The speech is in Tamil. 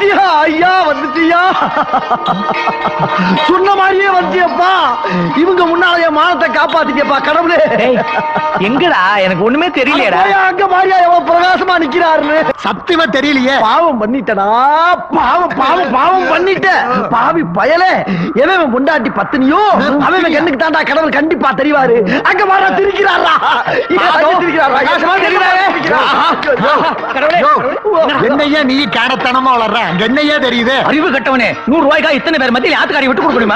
வந்துட்டியா ஐயா வந்துட்டியா சொன்ன மாதிரியே வந்துட்டியப்பா இவங்க முன்னால என் மானத்தை காப்பாத்திட்டியப்பா கடவுளே டேய், எங்கடா எனக்கு ஒண்ணுமே தெரியலையேடா போயா, அங்க மாரியா எவ்வளவு பிரகாசமா நிக்கிறாருன்னு சத்தியமா தெரியலையே பாவம் பண்ணிட்டடா பாவம் பாவம் பாவம் பண்ணிட்ட பாவி பயலே எவன் இவன் பொண்டாட்டி பத்தினியோ அவன் இவன் கண்ணுக்கு தாண்டா கடவுள் கண்டிப்பா தெரிவாரு அங்க வர திரிக்கிறாரா பிரகாசமா தெரியுறாரே. கடவுளே, யோ, கடவுளே. என்னையா நீ காணத்தனமா வளர்ற என்னையா தெரியுது அறிவு கட்டவனே நூறு ரூபாய்க்கா இத்தனை பேர் மத்தியில் ஆத்துக்காரி விட்டு கொடுக்க முடியுமா